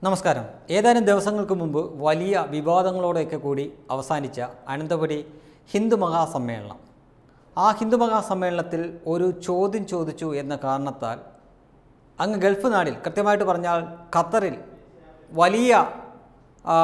നമസ്കാരം ഏതാനും ദിവസങ്ങൾക്ക് മുമ്പ് വലിയ വിവാദങ്ങളോടെയൊക്കെ കൂടി അവസാനിച്ച അനന്തപുരി ഹിന്ദു മഹാസമ്മേളനം ആ ഹിന്ദു മഹാസമ്മേളനത്തിൽ ഒരു ചോദ്യം ചോദിച്ചു എന്ന കാരണത്താൽ അങ്ങ് ഗൾഫ് നാടിൽ കൃത്യമായിട്ട് പറഞ്ഞാൽ ഖത്തറിൽ വലിയ ആ,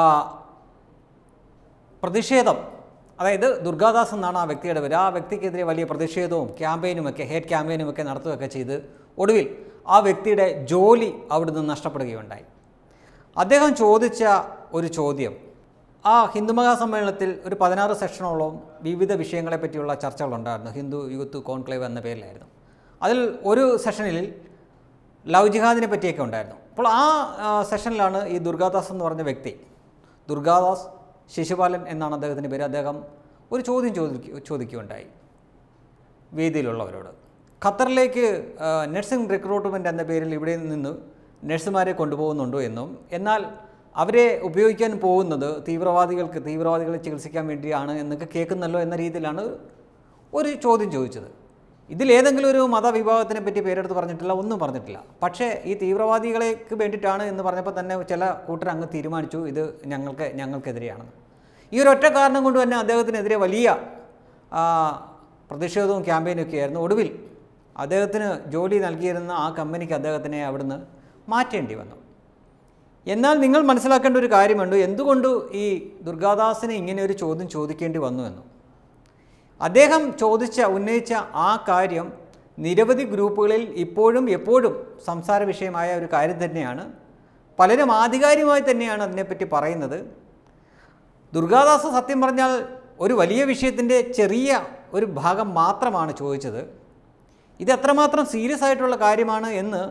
പ്രതിഷേധം അതായത് ദുർഗാദാസ് എന്നാണ് ആ വ്യക്തിയുടെ പേര് ആ വ്യക്തിക്കെതിരെ വലിയ പ്രതിഷേധവും ക്യാമ്പയിനുമൊക്കെ ഹേറ്റ് ക്യാമ്പയിനുമൊക്കെ നടത്തുകയൊക്കെ ചെയ്ത് ഒടുവിൽ ആ വ്യക്തിയുടെ ജോലി അവിടുന്ന് നഷ്ടപ്പെടുകയുണ്ടായി അദ്ദേഹം ചോദിച്ച ഒരു ചോദ്യം ആ ഹിന്ദു മഹാസമ്മേളനത്തിൽ ഒരു പതിനാറ് സെഷനോളം വിവിധ വിഷയങ്ങളെ പറ്റിയുള്ള ചർച്ചകളുണ്ടായിരുന്നു ഹിന്ദു യൂത്ത് കോൺക്ലേവ് എന്ന പേരിലായിരുന്നു അതിൽ ഒരു സെഷനിൽ ലവ് ജിഹാദിനെ പറ്റിയൊക്കെ ഉണ്ടായിരുന്നു അപ്പോൾ ആ ആ, സെഷനിലാണ് ഈ ദുർഗാദാസ് എന്ന് പറഞ്ഞ വ്യക്തി ദുർഗാദാസ് ശിശുപാലൻ എന്നാണ് അദ്ദേഹത്തിൻ്റെ പേര് അദ്ദേഹം ഒരു ചോദ്യം ചോദിക്കുക ചോദിക്കുകയുണ്ടായി വേദിയിലുള്ളവരോട് ഖത്തറിലേക്ക് ആ, നഴ്സിംഗ് റിക്രൂട്ട്മെൻറ്റ് എന്ന പേരിൽ ഇവിടെ നിന്ന് നഴ്സുമാരെ കൊണ്ടുപോകുന്നുണ്ടോ എന്നും എന്നാൽ അവരെ ഉപയോഗിക്കാൻ പോകുന്നത് തീവ്രവാദികൾക്ക് തീവ്രവാദികളെ ചികിത്സിക്കാൻ വേണ്ടിയാണ് എന്നൊക്കെ കേൾക്കുന്നല്ലോ എന്ന രീതിയിലാണ് ഒരു ചോദ്യം ചോദിച്ചത് ഇതിലേതെങ്കിലും ഒരു മതവിഭാഗത്തിനെ പറ്റി പേരെടുത്ത് പറഞ്ഞിട്ടില്ല ഒന്നും പറഞ്ഞിട്ടില്ല പക്ഷേ ഈ തീവ്രവാദികളേക്ക് വേണ്ടിയിട്ടാണ് എന്ന് പറഞ്ഞപ്പോൾ തന്നെ ചില കൂട്ടർ അങ്ങ് തീരുമാനിച്ചു ഇത് ഞങ്ങൾക്ക് ഞങ്ങൾക്കെതിരെയാണെന്ന് ഈ ഒരു ഒറ്റ കാരണം കൊണ്ട് തന്നെ അദ്ദേഹത്തിനെതിരെ വലിയ ആ, പ്രതിഷേധവും ക്യാമ്പയിനും ഒക്കെ ആയിരുന്നു ഒടുവിൽ അദ്ദേഹത്തിന് ജോലി നൽകിയിരുന്ന ആ കമ്പനിക്ക് അദ്ദേഹത്തിനെ അവിടുന്ന് മാറ്റേണ്ടി വന്നു എന്നാൽ നിങ്ങൾ മനസ്സിലാക്കേണ്ട ഒരു കാര്യമുണ്ട് എന്തുകൊണ്ട് ഈ ദുർഗാദാസിന് ഇങ്ങനെ ഒരു ചോദ്യം ചോദിക്കേണ്ടി വന്നു എന്ന് അദ്ദേഹം ചോദിച്ച ഉന്നയിച്ച ആ കാര്യം നിരവധി ഗ്രൂപ്പുകളിൽ ഇപ്പോഴും എപ്പോഴും സംസാര വിഷയമായ ഒരു കാര്യം തന്നെയാണ് പലരും ആധികാരികമായി തന്നെയാണ് അതിനെപ്പറ്റി പറയുന്നത് ദുർഗാദാസ് സത്യം പറഞ്ഞാൽ ഒരു വലിയ വിഷയത്തിൻ്റെ ചെറിയ ഒരു ഭാഗം മാത്രമാണ് ചോദിച്ചത് ഇത് എത്രമാത്രം സീരിയസ് ആയിട്ടുള്ള കാര്യമാണ് എന്ന്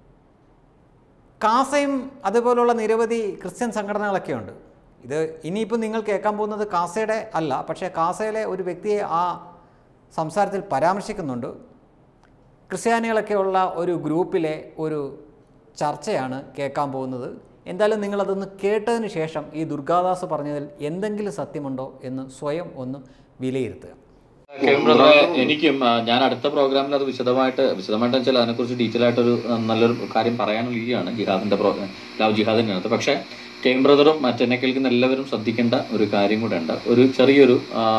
കാസയും അതുപോലുള്ള നിരവധി ക്രിസ്ത്യൻ സംഘടനകളൊക്കെ ഉണ്ട് ഇത് ഇനിയിപ്പോൾ നിങ്ങൾ കേൾക്കാൻ പോകുന്നത് കാസയുടെ അല്ല പക്ഷേ കാസയിലെ ഒരു വ്യക്തിയെ ആ സംസാരത്തിൽ പരാമർശിക്കുന്നുണ്ട് ക്രിസ്ത്യാനികളൊക്കെ ഉള്ള ഒരു ഗ്രൂപ്പിലെ ഒരു ചർച്ചയാണ് കേൾക്കാൻ പോകുന്നത് എന്തായാലും നിങ്ങളതൊന്ന് കേട്ടതിന് ശേഷം ഈ ദുർഗാദാസ് പറഞ്ഞതിൽ എന്തെങ്കിലും സത്യമുണ്ടോ എന്ന് സ്വയം ഒന്ന് വിലയിരുത്തുക കെവിൻ ബ്രദറെ എനിക്കും ആ, ഞാൻ അടുത്ത പ്രോഗ്രാമിൽ അത് വിശദമായിട്ട് വിശദമായിട്ട് വെച്ചാൽ അതിനെക്കുറിച്ച് ഡീറ്റെയിൽ ആയിട്ടൊരു ആ, നല്ലൊരു കാര്യം പറയാനുള്ളതാണ് ജിഹാദിന്റെ പ്രോ ലവ് ജിഹാദിൻ്റെ അകത്ത് പക്ഷേ കെവിൻ ബ്രദറും മറ്റെന്നെ കേൾക്കുന്ന എല്ലാവരും ശ്രദ്ധിക്കേണ്ട ഒരു കാര്യം കൂടെ ഉണ്ട് ഒരു ചെറിയൊരു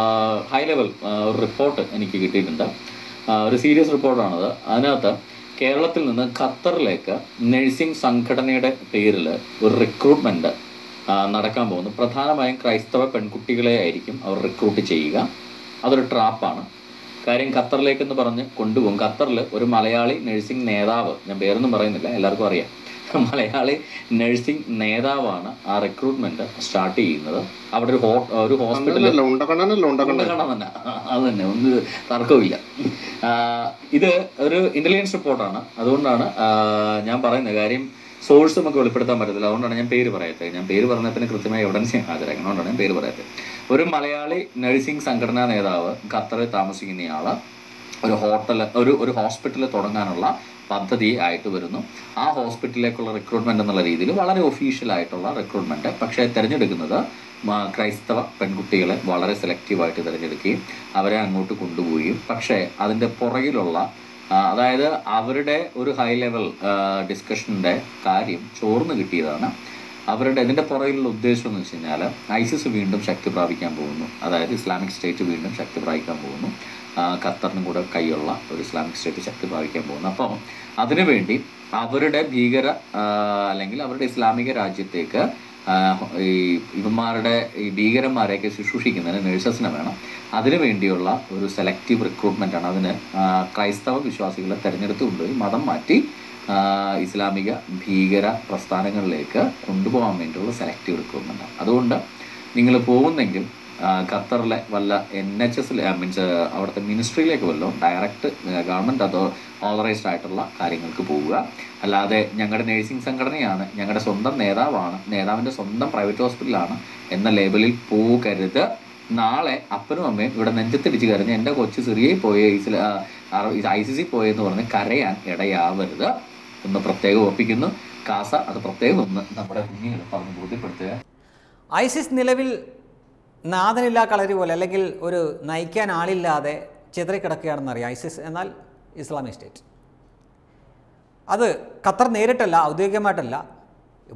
ഹൈ ലെവൽ ഒരു റിപ്പോർട്ട് എനിക്ക് കിട്ടിയിട്ടുണ്ട് ആ, ഒരു സീരിയസ് റിപ്പോർട്ടാണത് അതിനകത്ത് കേരളത്തിൽ നിന്ന് ഖത്തറിലേക്ക് നഴ്സിംഗ് സംഘടനയുടെ പേരിൽ ഒരു റിക്രൂട്ട്മെന്റ് നടക്കാൻ പോകുന്നു പ്രധാനമായും ക്രൈസ്തവ പെൺകുട്ടികളെ ആയിരിക്കും അവർ റിക്രൂട്ട് ചെയ്യുക അതൊരു ട്രാപ്പാണ് കാര്യം ഖത്തറിലേക്ക് എന്ന് പറഞ്ഞ് കൊണ്ടുപോകും ഖത്തറിൽ ഒരു മലയാളി നഴ്സിംഗ് നേതാവ് ഞാൻ പേരൊന്നും പറയുന്നില്ല എല്ലാവർക്കും അറിയാം മലയാളി നഴ്സിംഗ് നേതാവാണ് ആ റിക്രൂട്ട്മെന്റ് സ്റ്റാർട്ട് ചെയ്യുന്നത് അവിടെ ഒരു ഹോ ഒരു ഹോസ്പിറ്റലിൽ അല്ലല്ല ഉണ്ടക്കണ്ണനല്ല ഉണ്ടക്കണ്ണൻ ഉണ്ടക്കണം തന്നെ അത് തന്നെ ഒന്ന് തർക്കമില്ല ആ, ഇത് ഒരു ഇന്റലിജൻസ് റിപ്പോർട്ടാണ് അതുകൊണ്ടാണ് ആ, ഞാൻ പറയുന്നത് കാര്യം സോഴ്സ് നമുക്ക് വെളിപ്പെടുത്താൻ പറ്റത്തില്ല അതുകൊണ്ടാണ് ഞാൻ പേര് പറയാത്തത് ഞാൻ പേര് പറഞ്ഞ പിന്നെ കൃത്യമായി എവിഡൻസ് ഞാൻ ഹാജരാക്കണം അതുകൊണ്ടാണ് ഞാൻ പേര് പറയാത്തത് ഒരു മലയാളി നഴ്സിംഗ് സംഘടനാ നേതാവ് ഖത്തറിൽ താമസിക്കുന്നയാള് ഒരു ഹോട്ടൽ ഒരു ഒരു ഹോസ്പിറ്റൽ തുടങ്ങാനുള്ള പദ്ധതി ആയിട്ട് വരുന്നു ആ ഹോസ്പിറ്റലിലേക്കുള്ള റിക്രൂട്ട്മെന്റ് എന്നുള്ള രീതിയിൽ വളരെ ഒഫീഷ്യൽ ആയിട്ടുള്ള റിക്രൂട്ട്മെന്റ് പക്ഷേ തിരഞ്ഞെടുക്കുന്നത് മ- ക്രൈസ്തവ പെൺകുട്ടികളെ വളരെ സെലക്റ്റീവായിട്ട് തിരഞ്ഞെടുക്കുകയും അവരെ അങ്ങോട്ട് കൊണ്ടുപോവുകയും പക്ഷേ അതിൻ്റെ പുറകിലുള്ള ആ, അതായത് അവരുടെ ഒരു ഹൈ ലെവൽ ഡിസ്കഷൻ്റെ കാര്യം ചോർന്ന് കിട്ടിയതാണ് അവരുടെ ഇതിൻ്റെ പുറകിലുള്ള ഉദ്ദേശം എന്ന് വെച്ച് കഴിഞ്ഞാൽ ഐസിസ് വീണ്ടും ശക്തി പ്രാപിക്കാൻ പോകുന്നു അതായത് ഇസ്ലാമിക് സ്റ്റേറ്റ് വീണ്ടും ശക്തി പ്രാപിക്കാൻ പോകുന്നു ആ, ഖത്തറിനും കൂടെ കൈയുള്ള ഒരു ഇസ്ലാമിക് സ്റ്റേറ്റ് ശക്തി പ്രാപിക്കാൻ പോകുന്നു അപ്പം അതിനുവേണ്ടി അവരുടെ ഭീകര ആ, അല്ലെങ്കിൽ അവരുടെ ഇസ്ലാമിക രാജ്യത്തേക്ക് ആ, ഈ ഇവന്മാരുടെ ഈ ഭീകരന്മാരെയൊക്കെ ശുശ്രൂഷിക്കുന്നതിന് നഴ്സസിനെ വേണം അതിനു വേണ്ടിയുള്ള ഒരു സെലക്റ്റീവ് റിക്രൂട്ട്മെൻ്റ് ആണ് അതിന് ആ, ക്രൈസ്തവ വിശ്വാസികളെ തിരഞ്ഞെടുത്ത് കൊണ്ടുപോയി മതം മാറ്റി ആ, ഇസ്ലാമിക ഭീകര പ്രസ്ഥാനങ്ങളിലേക്ക് കൊണ്ടുപോകാൻ വേണ്ടിയുള്ള സെലക്റ്റീവ് റിക്രൂട്ട്മെൻ്റ് ആണ് അതുകൊണ്ട് നിങ്ങൾ പോകുന്നെങ്കിൽ ആ, ഖത്തറിലെ വല്ല എൻ എച്ച് എസിൽ മീൻസ് അവിടുത്തെ മിനിസ്ട്രിയിലേക്ക് വല്ലതും ഡയറക്റ്റ് ഗവൺമെൻറ് അതോ ഓതറൈസ്ഡ് ആയിട്ടുള്ള കാര്യങ്ങൾക്ക് പോവുക അല്ലാതെ ഞങ്ങളുടെ നേഴ്സിംഗ് സംഘടനയാണ് ഞങ്ങളുടെ സ്വന്തം നേതാവാണ് നേതാവിൻ്റെ സ്വന്തം പ്രൈവറ്റ് ഹോസ്പിറ്റലാണ് എന്ന ലേബലിൽ പോകരുത് നാളെ അപ്പനും അമ്മയും ഇവിടെ നെഞ്ചത്തിടിച്ച് കരഞ്ഞ് എൻ്റെ കൊച്ചു സിറിയയിൽ പോയ ഐ സി സി പോയെന്ന് പറഞ്ഞ് കരയാൻ ഇടയാവരുത് ഒന്ന് പ്രത്യേകം ഒപ്പിക്കുന്നു കാസ അത് പ്രത്യേകം ഒന്ന് നമ്മുടെ കുഞ്ഞുങ്ങൾ പറഞ്ഞ് ബോധ്യപ്പെടുത്തുക ഐസിസ് നിലവിൽ നാഥനില്ലാ കളരി പോലെ അല്ലെങ്കിൽ ഒരു നയിക്കാൻ ആളില്ലാതെ ചിതറിക്കിടക്കുകയാണെന്നറിയാം ഐസിസ് എന്നാൽ ഇസ്ലാമിക് സ്റ്റേറ്റ് അത് ഖത്തർ നേരിട്ടല്ല ഔദ്യോഗികമായിട്ടല്ല ഇപ്പോൾ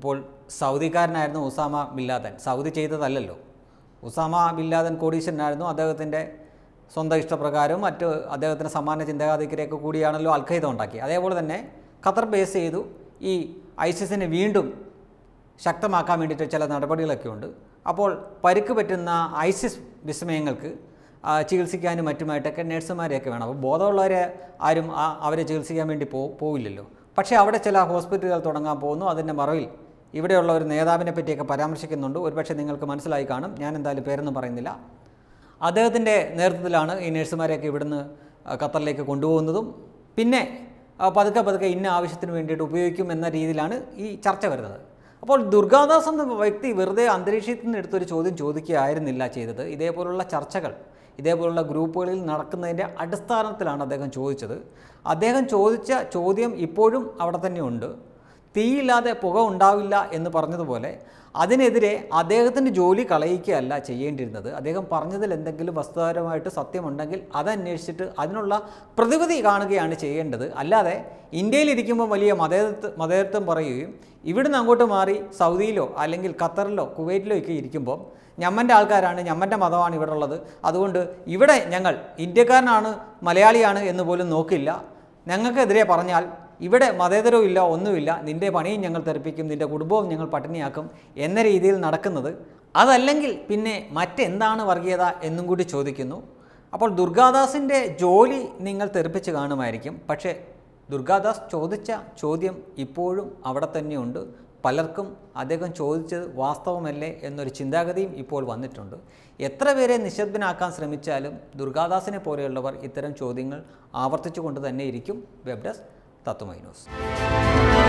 സൗദിക്കാരനായിരുന്നു ഉസാമ ബിൻ ലാദൻ സൗദി ചെയ്തതല്ലല്ലോ ഉസാമ ബിൻ ലാദൻ കോടീശ്വരനായിരുന്നു അദ്ദേഹത്തിൻ്റെ സ്വന്തം ഇഷ്ടപ്രകാരവും മറ്റ് അദ്ദേഹത്തിന് സമാന ചിന്താഗതിക്കരെയൊക്കെ കൂടിയാണല്ലോ അൽ ഖയ്ദ ഉണ്ടാക്കി അതേപോലെ തന്നെ ഖത്തർ ബേസ് ചെയ്തു ഈ ഐസിസിനെ വീണ്ടും ശക്തമാക്കാൻ വേണ്ടിയിട്ട് ചില നടപടികളൊക്കെ ഉണ്ട് അപ്പോൾ പരിക്ക് പറ്റുന്ന ഐസിസ് വിസ്മയങ്ങൾക്ക് ആ, ചികിത്സിക്കാനും മറ്റുമായിട്ടൊക്കെ നഴ്സുമാരെയൊക്കെ വേണം അപ്പോൾ ബോധമുള്ളവരെ ആരും ആ- അവരെ ചികിത്സിക്കാൻ വേണ്ടി പോ പോവില്ലല്ലോ പക്ഷേ അവിടെ ചില ഹോസ്പിറ്റലുകൾ തുടങ്ങാൻ പോകുന്നു അതിൻ്റെ മറവിൽ ഇവിടെയുള്ള ഒരു നേതാവിനെ പറ്റിയൊക്കെ പരാമർശിക്കുന്നുണ്ട് ഒരുപക്ഷെ നിങ്ങൾക്ക് മനസ്സിലായി കാണും ഞാൻ എന്തായാലും പേരൊന്നും പറയുന്നില്ല അദ്ദേഹത്തിൻ്റെ നേതൃത്വത്തിലാണ് ഈ നഴ്സുമാരെയൊക്കെ ഇവിടുന്ന് ആ, ഖത്തറിലേക്ക് കൊണ്ടുപോകുന്നതും പിന്നെ ആ, പതുക്കെ പതുക്കെ ഇന്ന ആവശ്യത്തിന് വേണ്ടിയിട്ട് ഉപയോഗിക്കും എന്ന രീതിയിലാണ് ഈ ചർച്ച വരുന്നത് അപ്പോൾ ദുർഗാദാസ് എന്ന വ്യക്തി വെറുതെ അന്തരീക്ഷത്തിൽ നിന്ന് എടുത്തൊരു ചോദ്യം ചോദിക്കുകയായിരുന്നില്ല ചെയ്തത് ഇതേപോലുള്ള ചർച്ചകൾ ഇതേപോലുള്ള ഗ്രൂപ്പുകളിൽ നടക്കുന്നതിൻ്റെ അടിസ്ഥാനത്തിലാണ് അദ്ദേഹം ചോദിച്ചത് അദ്ദേഹം ചോദിച്ച ചോദ്യം ഇപ്പോഴും അവിടെ തന്നെ ഉണ്ട് തീയില്ലാതെ പുക ഉണ്ടാവില്ല എന്ന് പറഞ്ഞതുപോലെ അതിനെതിരെ അദ്ദേഹത്തിൻ്റെ ജോലി കളയിക്കുകയല്ല ചെയ്യേണ്ടിയിരുന്നത് അദ്ദേഹം പറഞ്ഞതിൽ എന്തെങ്കിലും വസ്തുതാപരമായിട്ട് സത്യമുണ്ടെങ്കിൽ അതന്വേഷിച്ചിട്ട് അതിനുള്ള പ്രതിവിധി കാണുകയാണ് ചെയ്യേണ്ടത് അല്ലാതെ ഇന്ത്യയിലിരിക്കുമ്പോൾ വലിയ മതേതത്വ മതേതത്വം പറയുകയും ഇവിടുന്ന് അങ്ങോട്ട് മാറി സൗദിയിലോ അല്ലെങ്കിൽ ഖത്തറിലോ കുവൈറ്റിലോ ഒക്കെ ഇരിക്കുമ്പോൾ ഞമ്മൻ്റെ ആൾക്കാരാണ് ഞമ്മൻ്റെ മതമാണ് ഇവിടെ ഉള്ളത് അതുകൊണ്ട് ഇവിടെ ഞങ്ങൾ ഇന്ത്യക്കാരനാണ് മലയാളിയാണ് എന്ന് പോലും നോക്കില്ല ഞങ്ങൾക്കെതിരെ പറഞ്ഞാൽ ഇവിടെ മതേതരവും ഇല്ല ഒന്നുമില്ല നിൻ്റെ പണിയും ഞങ്ങൾ തെറിപ്പിക്കും നിൻ്റെ കുടുംബവും ഞങ്ങൾ പട്ടിണിയാക്കും എന്ന രീതിയിൽ നടക്കുന്നത് അതല്ലെങ്കിൽ പിന്നെ മറ്റെന്താണ് വർഗീയത എന്നും കൂടി ചോദിക്കുന്നു അപ്പോൾ ദുർഗാദാസിൻ്റെ ജോലി നിങ്ങൾ തെറിപ്പിച്ച് കാണുമായിരിക്കും പക്ഷേ ദുർഗാദാസ് ചോദിച്ച ചോദ്യം ഇപ്പോഴും അവിടെ തന്നെയുണ്ട് പലർക്കും അദ്ദേഹം ചോദിച്ചത് വാസ്തവമല്ലേ എന്നൊരു ചിന്താഗതിയും ഇപ്പോൾ വന്നിട്ടുണ്ട് എത്ര പേരെ നിശബ്ദനാക്കാൻ ശ്രമിച്ചാലും ദുർഗാദാസിനെ പോലെയുള്ളവർ ഇത്തരം ചോദ്യങ്ങൾ ആവർത്തിച്ചുകൊണ്ട് തന്നെ ഇരിക്കും വെബ് ഡെസ്ക് തത്വമൈ ന്യൂസ്